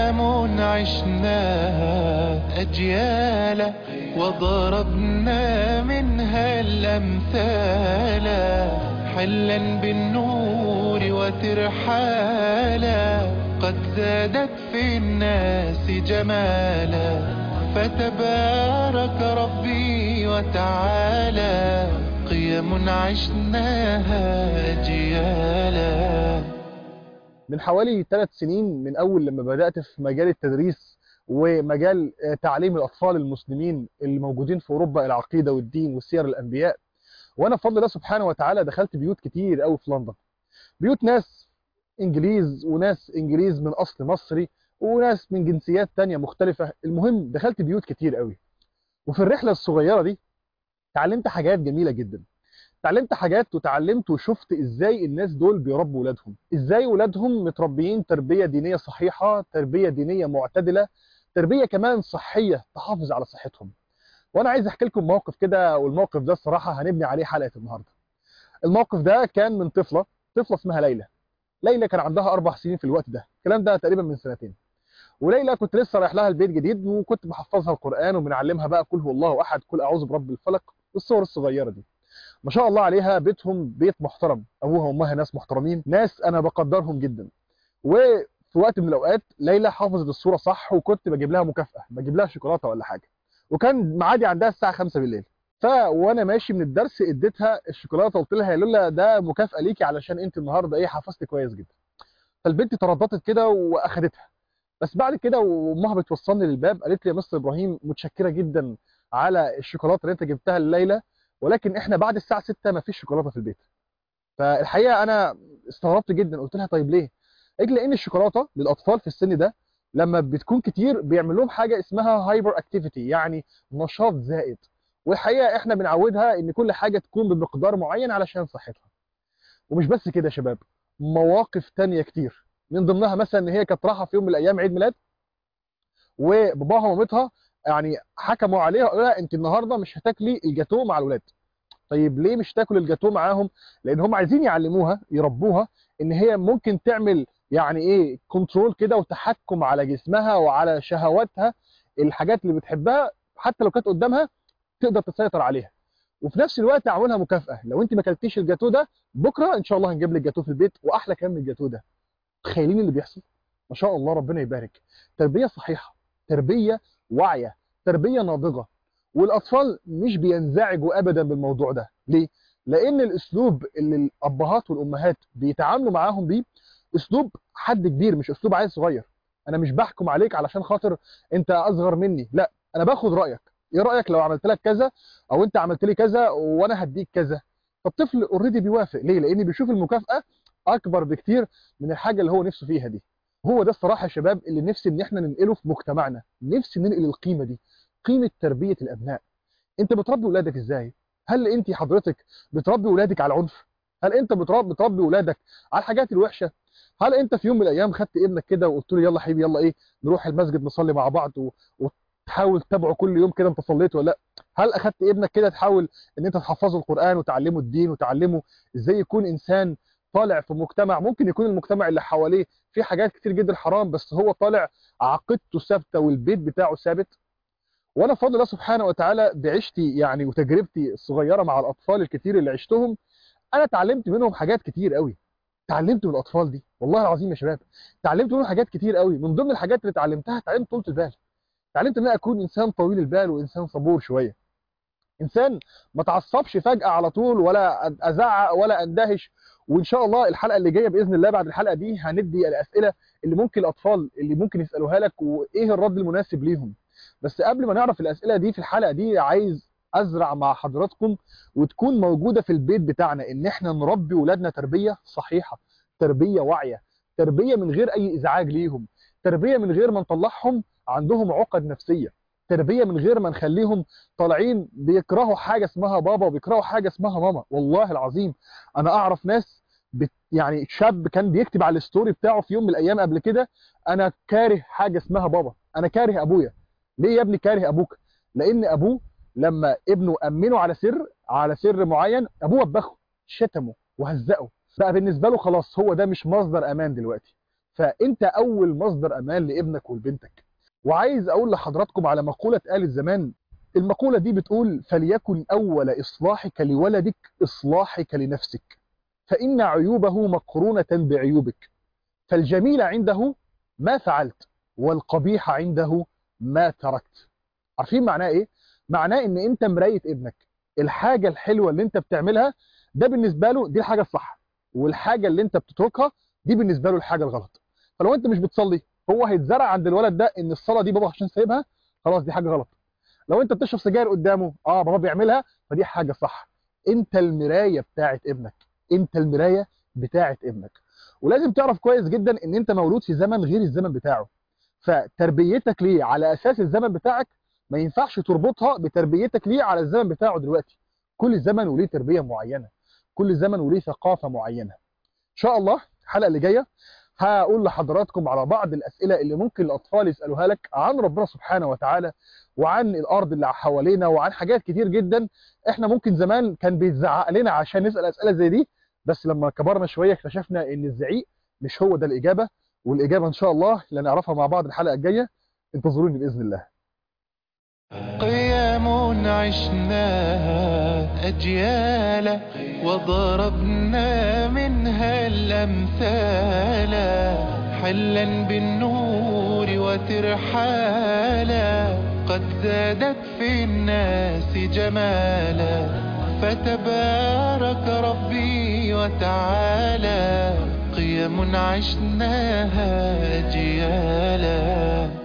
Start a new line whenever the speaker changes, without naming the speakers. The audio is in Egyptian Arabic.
قيم عشناها أجيالا وضربنا منها الأمثال حلا بالنور وترحالا قد زادت في الناس جمالا فتبارك ربي وتعالى قيم عشناها أجيالا
من حوالي ثلاث سنين من أول لما بدأت في مجال التدريس ومجال تعليم الأطفال المسلمين اللي موجودين في أوروبا العقيدة والدين وسير الأنبياء وأنا بفضل الله سبحانه وتعالى دخلت بيوت كتير قوي في لندن بيوت ناس إنجليز وناس إنجليز من أصل مصري وناس من جنسيات تانية مختلفة المهم دخلت بيوت كتير قوي وفي الرحلة الصغيرة دي تعلمت حاجات جميلة جدا تعلمت حاجات وتعلمت وشفت ازاي الناس دول بيربوا ولادهم ازاي ولادهم متربيين تربية دينية صحيحة تربية دينية معتدلة تربية كمان صحية تحافظ على صحتهم وانا عايز احكي لكم موقف كده والموقف ده الصراحة هنبني عليه حلقة النهاردة الموقف ده كان من طفلة طفلة اسمها ليلى ليلى كان عندها اربع سنين في الوقت ده الكلام ده تقريبا من سنتين وليلى كنت لسه رايح لها البيت جديد وكنت بحفظها القرآن وبنعلمها بقى كل هو الله احد كل اعوذ برب الفلق والصور الصغيرة دي ما شاء الله عليها بيتهم بيت محترم ابوها وامها ناس محترمين ناس انا بقدرهم جدا وفي وقت من الاوقات ليلى حافظت الصوره صح وكنت بجيب لها مكافاه بجيب لها شوكولاته ولا حاجه وكان معادي عندها الساعه 5 بالليل ف وانا ماشي من الدرس اديتها الشوكولاته قلت لها يا لولا ده مكافاه ليكي علشان انت النهارده ايه حفظتي كويس جدا فالبنت ترددت كده واخدتها بس بعد كده وامها بتوصلني للباب قالت لي يا مستر ابراهيم متشكره جدا على الشوكولاته اللي انت جبتها لليلى ولكن احنا بعد الساعه 6 ما فيش شوكولاته في البيت فالحقيقه انا استغربت جدا قلت لها طيب ليه قالت لي ان الشوكولاته للاطفال في السن ده لما بتكون كتير بيعمل لهم حاجه اسمها هايبر اكتيفيتي يعني نشاط زائد والحقيقه احنا بنعودها ان كل حاجه تكون بمقدار معين علشان صحتها ومش بس كده يا شباب مواقف تانية كتير من ضمنها مثلا ان هي كانت رايحه في يوم من الايام عيد ميلاد وباباها ومامتها يعني حكموا عليها وقالوا لها انت النهارده مش هتاكلي الجاتوه مع الولاد طيب ليه مش تاكل الجاتوه معاهم لان هم عايزين يعلموها يربوها ان هي ممكن تعمل يعني ايه كنترول كده وتحكم على جسمها وعلى شهواتها الحاجات اللي بتحبها حتى لو كانت قدامها تقدر تسيطر عليها وفي نفس الوقت اعملها مكافاه لو انت ما اكلتيش الجاتوه ده بكره ان شاء الله هنجيب لك جاتوه في البيت واحلى كمان من الجاتوه ده تخيلين اللي بيحصل ما شاء الله ربنا يبارك تربيه صحيحه تربيه واعيه تربيه ناضجه والاطفال مش بينزعجوا ابدا بالموضوع ده ليه لان الاسلوب اللي الابهات والامهات بيتعاملوا معاهم بيه اسلوب حد كبير مش اسلوب عيل صغير انا مش بحكم عليك علشان خاطر انت اصغر مني لا انا باخد رايك ايه رايك لو عملت لك كذا او انت عملت لي كذا وانا هديك كذا فالطفل اوريدي بيوافق ليه لان بيشوف المكافاه اكبر بكتير من الحاجه اللي هو نفسه فيها دي هو ده الصراحه يا شباب اللي نفسي ان احنا ننقله في مجتمعنا نفسي ننقل القيمه دي قيمه تربيه الابناء انت بتربي ولادك ازاي هل انت حضرتك بتربي ولادك على العنف هل انت بتربي بتربي ولادك على الحاجات الوحشه هل انت في يوم من الايام خدت ابنك كده وقلت له يلا حبيبي يلا ايه نروح المسجد نصلي مع بعض و... وتحاول تتابعه كل يوم كده انت صليت ولا لا هل اخدت ابنك كده تحاول ان انت تحفظه القران وتعلمه الدين وتعلمه ازاي يكون انسان طالع في مجتمع ممكن يكون المجتمع اللي حواليه فيه حاجات كتير جدا حرام بس هو طالع عقيدته ثابته والبيت بتاعه ثابت وانا بفضل الله سبحانه وتعالى بعشتي يعني وتجربتي الصغيره مع الاطفال الكتير اللي عشتهم انا اتعلمت منهم حاجات كتير قوي اتعلمت من الاطفال دي والله العظيم يا شباب اتعلمت منهم حاجات كتير قوي من ضمن الحاجات اللي اتعلمتها اتعلمت طولة البال اتعلمت ان انا اكون انسان طويل البال وانسان صبور شويه انسان ما تعصبش فجاه على طول ولا ازعق ولا اندهش وان شاء الله الحلقه اللي جايه باذن الله بعد الحلقه دي هندي الاسئله اللي ممكن الاطفال اللي ممكن يسالوها لك وايه الرد المناسب ليهم بس قبل ما نعرف الاسئله دي في الحلقه دي عايز ازرع مع حضراتكم وتكون موجوده في البيت بتاعنا ان احنا نربي ولادنا تربيه صحيحه تربيه واعيه تربيه من غير اي ازعاج ليهم تربيه من غير ما نطلعهم عندهم عقد نفسيه تربيه من غير ما نخليهم طالعين بيكرهوا حاجه اسمها بابا وبيكرهوا حاجه اسمها ماما والله العظيم انا اعرف ناس بت يعني شاب كان بيكتب على الستوري بتاعه في يوم من الايام قبل كده انا كاره حاجه اسمها بابا انا كاره ابويا ليه يا ابني كاره ابوك لان ابوه لما ابنه امنه على سر على سر معين ابوه وبخه شتمه وهزقه بقى بالنسبه له خلاص هو ده مش مصدر امان دلوقتي فانت اول مصدر امان لابنك ولبنتك وعايز اقول لحضراتكم على مقولة آل زمان المقولة دي بتقول فليكن اول اصلاحك لولدك اصلاحك لنفسك فان عيوبه مقرونة بعيوبك فالجميل عنده ما فعلت والقبيح عنده ما تركت عارفين معناه ايه معناه ان انت مراية ابنك الحاجة الحلوة اللي انت بتعملها ده بالنسبة له دي الحاجة الصح والحاجة اللي انت بتتركها دي بالنسبة له الحاجة الغلط فلو انت مش بتصلي هو هيتزرع عند الولد ده ان الصلاة دي بابا عشان سايبها خلاص دي حاجة غلط لو انت بتشرب سجاير قدامه اه بابا بيعملها فدي حاجة صح انت المراية بتاعت ابنك انت المراية بتاعت ابنك ولازم تعرف كويس جدا ان انت مولود في زمن غير الزمن بتاعه فتربيتك ليه على اساس الزمن بتاعك ما ينفعش تربطها بتربيتك ليه على الزمن بتاعه دلوقتي كل زمن وليه تربية معينة كل زمن وليه ثقافة معينة ان شاء الله الحلقة اللي جاية هقول لحضراتكم على بعض الأسئلة اللي ممكن الأطفال يسألوها لك عن ربنا سبحانه وتعالى وعن الأرض اللي حوالينا وعن حاجات كتير جدا احنا ممكن زمان كان بيتزعق لنا عشان نسأل أسئلة زي دي بس لما كبرنا شوية اكتشفنا ان الزعيق مش هو ده الإجابة والإجابة إن شاء الله اللي نعرفها مع بعض الحلقة الجاية انتظروني بإذن الله
قيام عشناها أجيالا وضربنا منها الأمثال حلا بالنور وترحالا قد زادت في الناس جمالا فتبارك ربي وتعالى قيم عشناها أجيالا